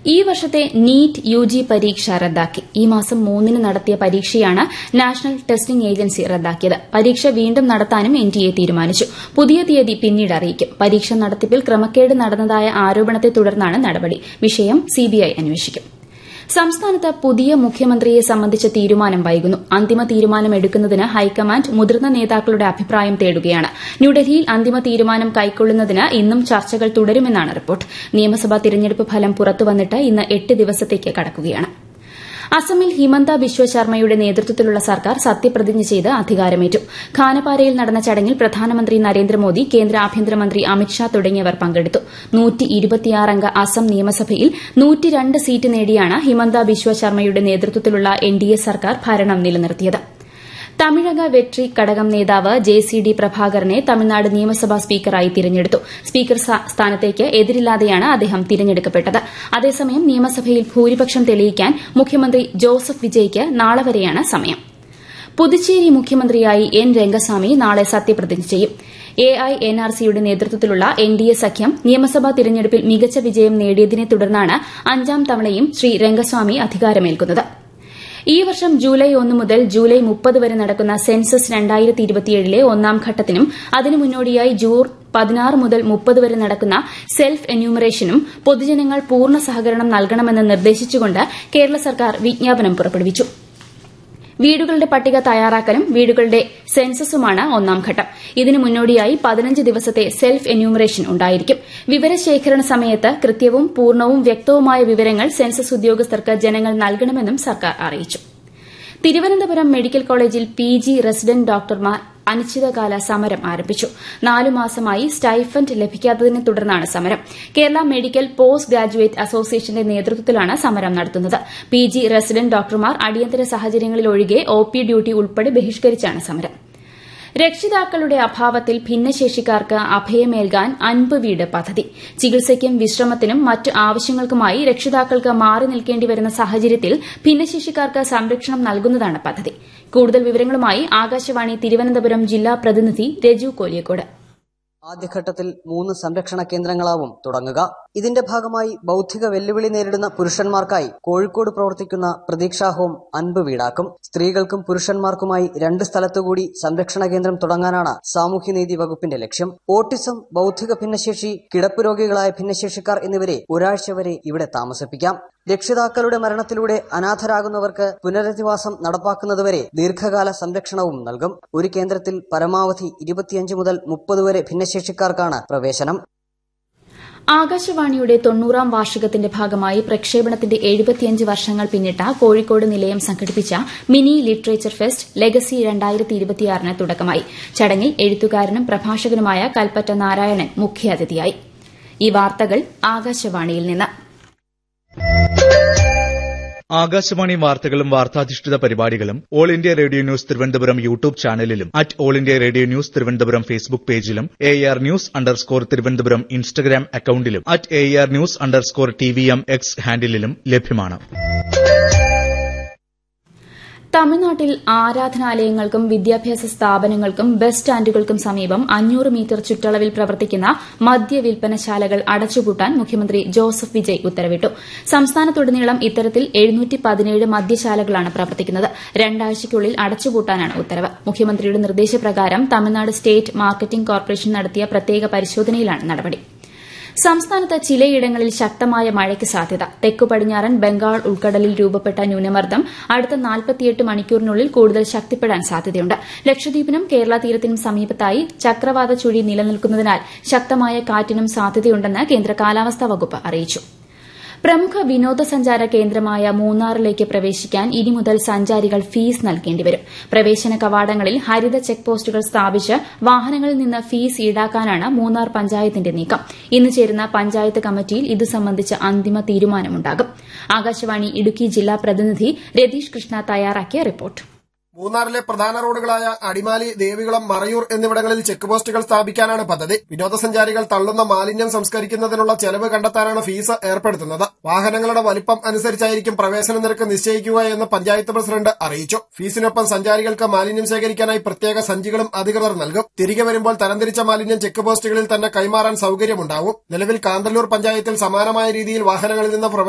ഈ വർഷത്തെ NEET U G പരീക്ഷ റദ്ദാക്കി ഈ മാസം മൂന്നിന് നടത്തിയ പരീക്ഷയാണ് നാഷണൽ ടെസ്റ്റിംഗ് ഏജൻസി റദ്ദാക്കിയത് പരീക്ഷ വീണ്ടും നടത്താനും എൻ ടി എ തീരുമാനിച്ചു പുതിയ തീയതി പിന്നീട് അറിയിക്കും പരീക്ഷ നടത്തിപ്പിൽ ക്രമക്കേട് നടന്നതായ ആരോപണത്തെ തുടർന്നാണ് നടപടി വിഷയം സിബിഐ അന്വേഷിക്കും സംസ്ഥാനത്ത് പുതിയ മുഖ്യമന്ത്രിയെ സംബന്ധിച്ച തീരുമാനം വൈകുന്നു അന്തിമ തീരുമാനം എടുക്കുന്നതിന് ഹൈക്കമാൻഡ് മുതിർന്ന നേതാക്കളുടെ അഭിപ്രായം തേടുകയാണ് ന്യൂഡൽഹിയിൽ അന്തിമ തീരുമാനം കൈക്കൊള്ളുന്നതിന് ഇന്നും ചർച്ചകൾ തുടരുമെന്നാണ് റിപ്പോർട്ട് നിയമസഭാ തിരഞ്ഞെടുപ്പ് ഫലം പുറത്തുവന്നിട്ട് ഇന്ന് എട്ട് ദിവസത്തേക്ക് കടക്കുകയാണ് അസമിൽ ഹിമന്ത ബിശ്വ ശർമ്മയുടെ നേതൃത്വത്തിലുള്ള സർക്കാർ സത്യപ്രതിജ്ഞ ചെയ്ത് അധികാരമേറ്റു ഖാനപാരയിൽ നടന്ന ചടങ്ങിൽ പ്രധാനമന്ത്രി നരേന്ദ്രമോദി കേന്ദ്ര ആഭ്യന്തരമന്ത്രി അമിത്ഷാ തുടങ്ങിയവർ പങ്കെടുത്തു അംഗ അസം നിയമസഭയിൽ സീറ്റ് നേടിയാണ് ഹിമന്ത ബിശ്വ ശർമ്മയുടെ നേതൃത്വത്തിലുള്ള എൻഡിഎ സർക്കാർ ഭരണം നിലനിർത്തിയത് തമിഴക വെട്രി കടകം നേതാവ് ജെ സി ഡി പ്രഭാകരനെ തമിഴ്നാട് നിയമസഭാ സ്പീക്കറായി തിരഞ്ഞെടുത്തു സ്പീക്കർ സ്ഥാനത്തേക്ക് എതിരില്ലാതെയാണ് അദ്ദേഹം തിരഞ്ഞെടുക്കപ്പെട്ടത് അതേസമയം നിയമസഭയിൽ ഭൂരിപക്ഷം തെളിയിക്കാൻ മുഖ്യമന്ത്രി ജോസഫ് വിജയ്ക്ക് നാളെ വരെയാണ് സമയം പുതുച്ചേരി മുഖ്യമന്ത്രിയായി എൻ രംഗസ്വാമി നാളെ സത്യപ്രതിജ്ഞ ചെയ്യും എഐഎൻആർസിയുടെ നേതൃത്വത്തിലുള്ള എൻഡിഎ സഖ്യം നിയമസഭാ തിരഞ്ഞെടുപ്പിൽ മികച്ച വിജയം നേടിയതിനെ തുടർന്നാണ് അഞ്ചാം തവണയും ശ്രീ രംഗസ്വാമി അധികാരമേൽക്കുന്നത് ഈ വർഷം ജൂലൈ ഒന്ന് മുതൽ ജൂലൈ മുപ്പത് വരെ നടക്കുന്ന സെൻസസ് രണ്ടായിരത്തി ഇരുപത്തിയേഴിലെ ഒന്നാം ഘട്ടത്തിനും അതിനു മുന്നോടിയായി ജൂൺ പതിനാറ് മുതൽ മുപ്പത് വരെ നടക്കുന്ന സെൽഫ് എന്യൂമറേഷനും പൊതുജനങ്ങൾ പൂർണ്ണ സഹകരണം നൽകണമെന്ന് നിർദ്ദേശിച്ചുകൊണ്ട് കേരള സർക്കാർ വിജ്ഞാപനം പുറപ്പെടുവിച്ചു വീടുകളുടെ പട്ടിക തയ്യാറാക്കലും വീടുകളുടെ സെൻസസുമാണ് ഒന്നാം ഘട്ടം ഇതിനു മുന്നോടിയായി പതിനഞ്ച് ദിവസത്തെ സെൽഫ് എന്യൂമറേഷൻ ഉണ്ടായിരിക്കും വിവരശേഖരണ സമയത്ത് കൃത്യവും പൂർണ്ണവും വ്യക്തവുമായ വിവരങ്ങൾ സെൻസസ് ഉദ്യോഗസ്ഥർക്ക് ജനങ്ങൾ നൽകണമെന്നും സർക്കാർ അറിയിച്ചു തിരുവനന്തപുരം മെഡിക്കൽ കോളേജിൽ പി ജി റെസിഡന്റ് ഡോക്ടർമാർ അനിശ്ചിതകാല സമരം ആരംഭിച്ചു നാലു മാസമായി സ്റ്റൈഫൻഡ് ലഭിക്കാത്തതിനെ തുടർന്നാണ് സമരം കേരള മെഡിക്കൽ പോസ്റ്റ് ഗ്രാജുവേറ്റ് അസോസിയേഷന്റെ നേതൃത്വത്തിലാണ് സമരം നടത്തുന്നത് പി ജി റെസിഡന്റ് ഡോക്ടർമാർ അടിയന്തര സാഹചര്യങ്ങളിലൊഴികെ ഒ പി ഡ്യൂട്ടി ഉൾപ്പെടെ ബഹിഷ്കരിച്ചാണ് സമരം രക്ഷിതാക്കളുടെ അഭാവത്തിൽ ഭിന്നശേഷിക്കാർക്ക് അഭയമേൽകാൻ അൻപ് വീട് പദ്ധതി ചികിത്സയ്ക്കും വിശ്രമത്തിനും മറ്റ് ആവശ്യങ്ങൾക്കുമായി രക്ഷിതാക്കൾക്ക് മാറി നിൽക്കേണ്ടി വരുന്ന സാഹചര്യത്തിൽ ഭിന്നശേഷിക്കാർക്ക് സംരക്ഷണം നൽകുന്നതാണ് പദ്ധതി കൂടുതൽ വിവരങ്ങളുമായി ആകാശവാണി തിരുവനന്തപുരം ജില്ലാ പ്രതിനിധി രജു കോലിയക്കോട് ആദ്യഘട്ടത്തിൽ മൂന്ന് സംരക്ഷണ കേന്ദ്രങ്ങളാവും തുടങ്ങുക ഇതിന്റെ ഭാഗമായി ബൌദ്ധിക വെല്ലുവിളി നേരിടുന്ന പുരുഷന്മാർക്കായി കോഴിക്കോട് പ്രവർത്തിക്കുന്ന പ്രതീക്ഷാ ഹോം അൻപ് വീടാക്കും സ്ത്രീകൾക്കും പുരുഷന്മാർക്കുമായി രണ്ട് സ്ഥലത്തുകൂടി സംരക്ഷണ കേന്ദ്രം തുടങ്ങാനാണ് സാമൂഹ്യനീതി വകുപ്പിന്റെ ലക്ഷ്യം ഓട്ടിസം ബൌദ്ധിക ഭിന്നശേഷി കിടപ്പ് രോഗികളായ ഭിന്നശേഷിക്കാർ എന്നിവരെ ഒരാഴ്ച വരെ ഇവിടെ താമസിപ്പിക്കാം രക്ഷിതാക്കളുടെ മരണത്തിലൂടെ അനാഥരാകുന്നവർക്ക് പുനരധിവാസം നടപ്പാക്കുന്നതുവരെ ദീർഘകാല സംരക്ഷണവും നൽകും ഒരു കേന്ദ്രത്തിൽ പരമാവധി ഇരുപത്തിയഞ്ച് മുതൽ മുപ്പത് വരെ ഭിന്നശേഷിക്കാർക്കാണ് പ്രവേശനം ആകാശവാണിയുടെ തൊണ്ണൂറാം വാർഷികത്തിന്റെ ഭാഗമായി പ്രക്ഷേപണത്തിന്റെ എഴുപത്തിയഞ്ച് വർഷങ്ങൾ പിന്നിട്ട കോഴിക്കോട് നിലയം സംഘടിപ്പിച്ച മിനി ലിറ്ററേച്ചർ ഫെസ്റ്റ് ലെഗസി രണ്ടായിരത്തി ഇരുപത്തിയാറിന് തുടക്കമായി ചടങ്ങിൽ എഴുത്തുകാരനും പ്രഭാഷകനുമായ കൽപ്പറ്റ നാരായണൻ മുഖ്യാതിഥിയായി ഈ വാർത്തകൾ ആകാശവാണിയിൽ നിന്ന് ആകാശവാണി വാർത്തകളും വാർത്താധിഷ്ഠിത പരിപാടികളും all India radio news Thiruvananthapuram YouTube ചാനലിലും at all India radio news Thiruvananthapuram Facebook പേജിലും A R news underscore Thiruvananthapuram Instagram അക്കൌണ്ടിലും at A R news underscore T V M X ഹാൻഡിലും ലഭ്യമാണ് തമിഴ്നാട്ടിൽ ആരാധനാലയങ്ങൾക്കും വിദ്യാഭ്യാസ സ്ഥാപനങ്ങൾക്കും ബസ് സ്റ്റാൻഡുകൾക്കും സമീപം അഞ്ഞൂറ് മീറ്റർ ചുറ്റളവിൽ പ്രവർത്തിക്കുന്ന മദ്യവിൽപ്പനശാലകൾ അടച്ചുപൂട്ടാൻ മുഖ്യമന്ത്രി ജോസഫ് വിജയ് ഉത്തരവിട്ടു സംസ്ഥാനത്തുടനീളം ഇത്തരത്തിൽ മദ്യശാലകളാണ് പ്രവർത്തിക്കുന്നത് രണ്ടാഴ്ചയ്ക്കുള്ളിൽ അടച്ചുപൂട്ടാനാണ് ഉത്തരവ് മുഖ്യമന്ത്രിയുടെ നിർദ്ദേശപ്രകാരം തമിഴ്നാട് സ്റ്റേറ്റ് മാർക്കറ്റിംഗ് കോർപ്പറേഷൻ നടത്തിയ പ്രത്യേക പരിശോധനയിലാണ് നടപടി സംസ്ഥാനത്ത് ചിലയിടങ്ങളിൽ ശക്തമായ മഴയ്ക്ക് സാധ്യത തെക്കു പടിഞ്ഞാറൻ ബംഗാൾ ഉൾക്കടലിൽ രൂപപ്പെട്ട ന്യൂനമർദ്ദം അടുത്ത നാൽപ്പത്തിയെട്ട് മണിക്കൂറിനുള്ളിൽ കൂടുതൽ ശക്തിപ്പെടാൻ സാധ്യതയുണ്ട് ലക്ഷദ്വീപിനും കേരള തീരത്തിനും സമീപത്തായി ചക്രവാത ചുഴി നിലനിൽക്കുന്നതിനാൽ ശക്തമായ കാറ്റിനും സാധ്യതയുണ്ടെന്ന് കേന്ദ്ര കാലാവസ്ഥാ വകുപ്പ് അറിയിച്ചു പ്രമുഖ വിനോദസഞ്ചാര കേന്ദ്രമായ മൂന്നാറിലേക്ക് പ്രവേശിക്കാൻ ഇനി മുതൽ സഞ്ചാരികൾ ഫീസ് നൽകേണ്ടിവരും പ്രവേശന കവാടങ്ങളിൽ ഹരിത ചെക്ക് പോസ്റ്റുകൾ സ്ഥാപിച്ച് വാഹനങ്ങളിൽ നിന്ന് ഫീസ് ഈടാക്കാനാണ് മൂന്നാർ പഞ്ചായത്തിന്റെ നീക്കം ഇന്ന് ചേരുന്ന പഞ്ചായത്ത് കമ്മിറ്റിയിൽ ഇതു സംബന്ധിച്ച് അന്തിമ തീരുമാനമുണ്ടാകും ആകാശവാണി ഇടുക്കി ജില്ലാ പ്രതിനിധി രതീഷ് കൃഷ്ണ തയ്യാറാക്കിയ റിപ്പോർട്ട് മൂന്നാറിലെ പ്രധാന റോഡുകളായ അടിമാലി ദേവികുളം മറയൂർ എന്നിവിടങ്ങളിൽ ചെക്ക് പോസ്റ്റുകൾ സ്ഥാപിക്കാനാണ് പദ്ധതി വിനോദസഞ്ചാരികൾ തള്ളുന്ന മാലിന്യം സംസ്കരിക്കുന്നതിനുള്ള ചെലവ് കണ്ടെത്താനാണ് ഫീസ് ഏർപ്പെടുത്തുന്നത് വാഹനങ്ങളുടെ വലിപ്പം അനുസരിച്ചായിരിക്കും പ്രവേശന നിരക്ക് നിശ്ചയിക്കുക എന്ന് പഞ്ചായത്ത് പ്രസിഡന്റ് അറിയിച്ചു ഫീസിനൊപ്പം സഞ്ചാരികൾക്ക് മാലിന്യം ശേഖരിക്കാനായി പ്രത്യേക സഞ്ചികളും അധികൃതർ നൽകും തിരികെ വരുമ്പോൾ തരംതിരിച്ച മാലിന്യം ചെക്ക് പോസ്റ്റുകളിൽ തന്നെ കൈമാറാൻ സൌകര്യമുണ്ടാവും നിലവിൽ കാന്തല്ലൂർ പഞ്ചായത്തിൽ സമാനമായ രീതിയിൽ വാഹനങ്ങളിൽ നിന്ന്